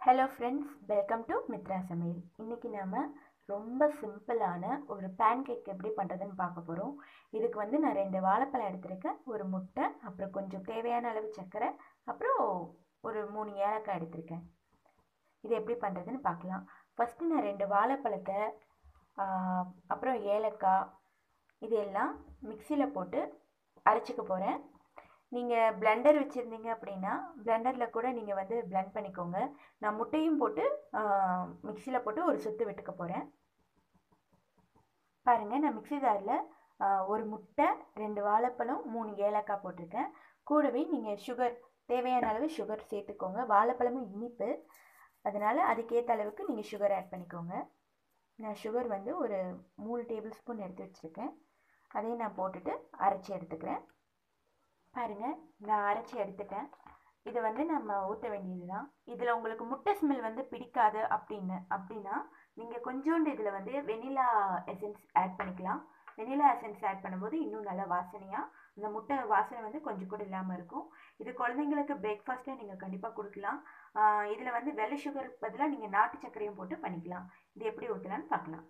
hello friends welcome to Mithra சமையல் இன்றைக்கி நாம் ரொம்ப சிம்பிளான ஒரு பேன் கேக் எப்படி பண்ணுறதுன்னு பார்க்க போகிறோம் இதுக்கு வந்து நான் ரெண்டு வாழைப்பழம் எடுத்திருக்கேன் ஒரு முட்டை அப்புறம் கொஞ்சம் தேவையான அளவு சர்க்கரை அப்புறம் ஒரு மூணு ஏலக்காய் எடுத்திருக்கேன் இது எப்படி பண்ணுறதுன்னு பார்க்கலாம் ஃபஸ்ட்டு நான் ரெண்டு வாழைப்பழத்தை ஆஹ், அப்புறம் ஏலக்காய் இதெல்லாம் மிக்சியில் போட்டு அரைச்சிக்க போகிறேன் நீங்கள் பிளெண்டர் வச்சுருந்தீங்க அப்படின்னா பிளெண்டரில் கூட நீங்கள் வந்து blend பண்ணிக்கோங்க நான் முட்டையும் போட்டு மிக்சியில் போட்டு ஒரு சுத்து விட்டுக்க போகிறேன் பாருங்கள் நான் மிக்ஸி ஜாரில் ஒரு முட்டை ரெண்டு வாழைப்பழம் மூணு ஏலக்காய் போட்டிருக்கேன் கூடவே நீங்கள் சுகர் தேவையான அளவு சுகர் சேர்த்துக்கோங்க வாழைப்பழமும் இனிப்பு அதனால் அதுக்கேற்ற அளவுக்கு நீங்கள் சுகர் ஆட் பண்ணிக்கோங்க நான் சுகர் வந்து ஒரு மூணு டேபிள் ஸ்பூன் எடுத்து வச்சுருக்கேன் அதையும் நான் போட்டுட்டு அரைச்சி எடுத்துக்கிறேன் பாருங்கள் நான் அரைச்சி எடுத்துட்டேன் இதை வந்து நம்ம ஊற்ற வேண்டியது தான் இதில் உங்களுக்கு முட்டை ஸ்மெல் வந்து பிடிக்காது அப்படின்னு அப்படின்னா நீங்கள் கொஞ்சோண்டு இதில் வந்து வெனிலா எசன்ஸ் ஆட் பண்ணிக்கலாம் வெனிலா எசன்ஸ் ஆட் பண்ணும்போது இன்னும் நல்ல வாசனையாக அந்த முட்டை வாசனை வந்து கொஞ்சம் கூட இல்லாமல் இருக்கும் இது குழந்தைங்களுக்கு பிரேக்ஃபாஸ்ட்டில் நீங்கள் கண்டிப்பாக கொடுக்கலாம் இதில் வந்து வெள்ளை சுகருக்கு பதிலாக நீங்கள் நாட்டு சர்க்கரையும் போட்டு பண்ணிக்கலாம் இது எப்படி ஊற்றலான்னு பார்க்கலாம்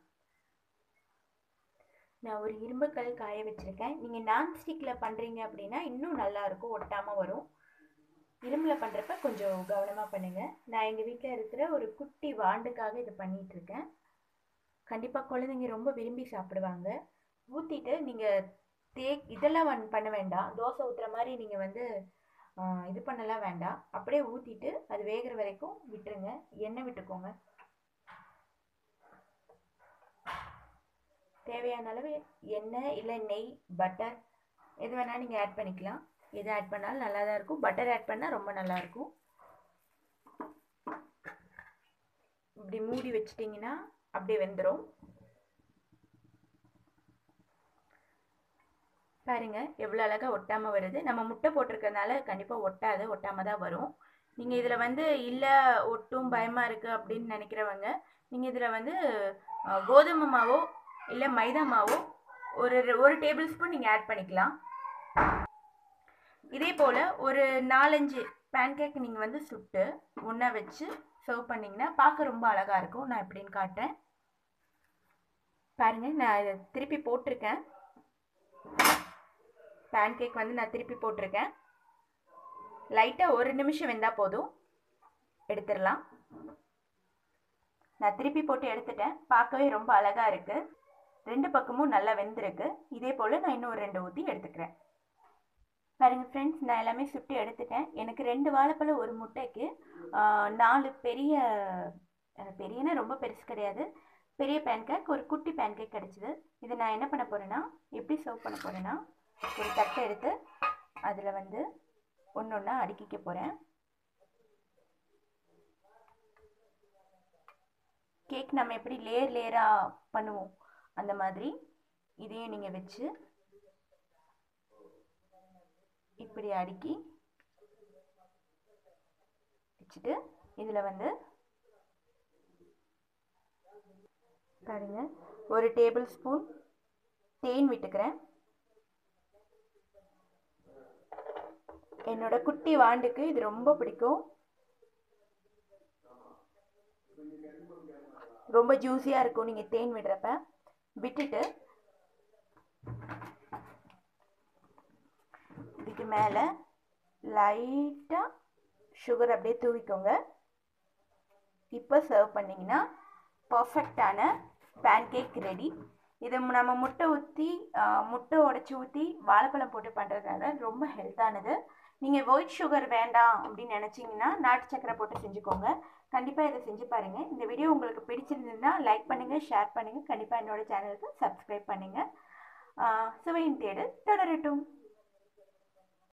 நான் ஒரு இரும்பு கல் காய வச்சுருக்கேன் நீங்கள் நான்ஸ்டிக்கில் பண்ணுறீங்க அப்படின்னா இன்னும் நல்லாயிருக்கும் ஒட்டாமல் வரும் இரும்பில் பண்ணுறப்ப கொஞ்சம் கவனமாக பண்ணுங்கள் நான் எங்கள் வீட்டில் இருக்கிற ஒரு குட்டி வாண்டுக்காக இது பண்ணிகிட்டு இருக்கேன் கண்டிப்பாக குழந்தைங்க ரொம்ப விரும்பி சாப்பிடுவாங்க ஊற்றிட்டு நீங்கள் தே இதெல்லாம் வன் பண்ண வேண்டாம் தோசை ஊற்றுற மாதிரி நீங்கள் வந்து ஆ, இது பண்ணலாம் வேண்டாம் அப்படியே ஊற்றிட்டு அது வேகிற வரைக்கும் விட்டுருங்க எண்ணெய் விட்டுக்கோங்க தேவையான அளவு எண்ணெய் இல்லை நெய் பட்டர் எது வேணால் நீங்கள் ஆட் பண்ணிக்கலாம் எது ஆட் பண்ணாலும் நல்லா தான் இருக்கும் பட்டர் ஆட் பண்ணால் ரொம்ப நல்லாயிருக்கும் இப்படி மூடி வச்சிட்டிங்கன்னா அப்படியே வெந்துடும் பாருங்க எவ்வளோ அழகாக ஒட்டாமல் வருது நம்ம முட்டை போட்டிருக்கறனால கண்டிப்பாக ஒட்டாது ஒட்டாமல் தான் வரும் நீங்கள் இதில் வந்து இல்லை ஒட்டும் பயமாக இருக்குது அப்படின்னு நினைக்கிறவங்க நீங்கள் இதில் வந்து அஹ், கோதுமை மாவோ இல்லை மைதா மாவோ ஒரு ஒரு டேபிள் ஸ்பூன் நீங்கள் ஆட் பண்ணிக்கலாம் இதே போல் ஒரு நாலஞ்சு பேன்கேக் நீங்கள் வந்து சுட்டு ஒன்றா வச்சு சர்வ் பண்ணிங்கன்னா பார்க்க ரொம்ப அழகாக இருக்கும் நான் எப்படின்னு காட்டுறேன் பாருங்கள் நான் இதை திருப்பி போட்டிருக்கேன் பேன்கேக் வந்து நான் திருப்பி போட்டிருக்கேன் லைட்டாக ஒரு நிமிஷம் வெந்தால் போதும் எடுத்துடலாம் நான் திருப்பி போட்டு எடுத்துட்டேன் பார்க்கவே ரொம்ப அழகாக இருக்குது ரெண்டு பக்கமும் நல்லா வெந்திருக்கு இதே போல் நான் இன்னும் ஒரு ரெண்டு ஊற்றி எடுத்துக்கிறேன் பாருங்கள் ஃப்ரெண்ட்ஸ் நான் எல்லாமே சுட்டு எடுத்துட்டேன் எனக்கு ரெண்டு வாழைப்பழம் ஒரு முட்டைக்கு ஆஹ், நாலு பெரிய அஹ், பெரியனா ரொம்ப பெருசு கிடையாது பெரிய பேன்கேக் ஒரு குட்டி பேன்கேக் கிடச்சிது இதை நான் என்ன பண்ண போகிறேன்னா எப்படி சர்வ் பண்ண போகிறேன்னா ஒரு தட்டை எடுத்து அதில் வந்து ஒன்று ஒன்றா அடுக்கிக்க போகிறேன் கேக் நம்ம எப்படி லேயர் லேயராக பண்ணுவோம் அந்த மாதிரி இதையும் நீங்கள் வச்சு இப்படி அடுக்கி வச்சுட்டு இதில் வந்து பாருங்க ஒரு டேபிள் ஸ்பூன் தேன் விட்டுக்கிறேன் என்னோட குட்டி வாண்டுக்கு இது ரொம்ப பிடிக்கும் ரொம்ப ஜூஸியாக இருக்கும் நீங்கள் தேன் விடுறப்ப விட்டுட்டு இதுக்கு மேலே லைட்டாக சுகர் அப்படியே தூவிக்கோங்க இப்போ சர்வ் பண்ணிங்கன்னா பர்ஃபெக்டான பேன்கேக் ரெடி இதை நம்ம முட்டை ஊற்றி முட்டை உடச்சி ஊற்றி வாழைப்பழம் போட்டு பண்ணுறதுனால ரொம்ப ஹெல்த்தானது நீங்கள் ஒயிட் சுகர் வேண்டாம் அப்படின்னு நினச்சிங்கன்னா நாட்டு சக்கரை போட்டு செஞ்சுக்கோங்க கண்டிப்பாக இதை செஞ்சு பாருங்கள் இந்த வீடியோ உங்களுக்கு பிடிச்சிருந்ததுன்னா லைக் பண்ணுங்கள் ஷேர் பண்ணுங்கள் கண்டிப்பாக என்னோட சேனலுக்கு சப்ஸ்கிரைப் பண்ணுங்கள் சுவையின் தேடு தொடரட்டும்